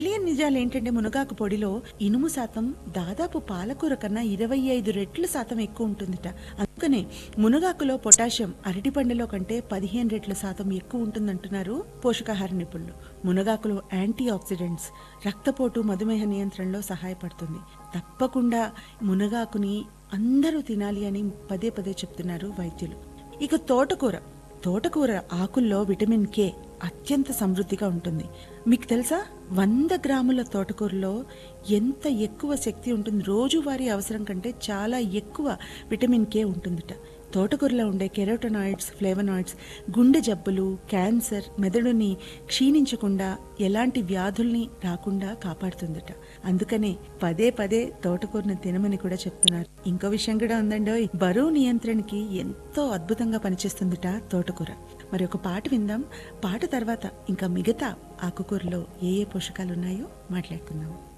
తెలియని నిజాలు ఏంటంటే మునగాకు పొడిలో ఇనుము శాతం దాదాపు పాలకూర కన్నా ఇరవై ఐదు రెట్లు శాతం ఎక్కువ ఉంటుందిట అందుకనే మునగాకులో పొటాషియం అరటిపండులో కంటే పదిహేను రెట్ల శాతం ఎక్కువ ఉంటుందంటున్నారు పోషకాహార నిపుణులు మునగాకులో యాంటీ ఆక్సిడెంట్స్ రక్తపోటు మధుమేహ నియంత్రణలో సహాయపడుతుంది తప్పకుండా మునగాకుని అందరూ తినాలి అని పదే పదే చెప్తున్నారు వైద్యులు ఇక తోటకూర తోటకూర ఆకుల్లో విటమిన్ కే అత్యంత సమృద్ధిగా ఉంటుంది మీకు తెలుసా వంద గ్రాముల తోటకూరలో ఎంత ఎక్కువ శక్తి ఉంటుంది రోజువారీ అవసరం కంటే చాలా ఎక్కువ విటమిన్ కే ఉంటుందిట తోటకూరలో ఉండే కెరోటనాయిడ్స్ ఫ్లేవనాయిడ్స్ గుండె జబ్బులు క్యాన్సర్ మెదడుని క్షీణించకుండా ఎలాంటి వ్యాధుల్ని రాకుండా కాపాడుతుందట అందుకనే పదే పదే తోటకూరను తినమని కూడా చెప్తున్నారు ఇంకో విషయం కూడా ఉందండి బరువు నియంత్రణకి ఎంతో అద్భుతంగా పనిచేస్తుందట తోటకూర మరి ఒక పాట విందాం పాట తర్వాత ఇంకా మిగతా ఆకుకూరలో ఏ ఏ పోషకాలు ఉన్నాయో మాట్లాడుకుందాం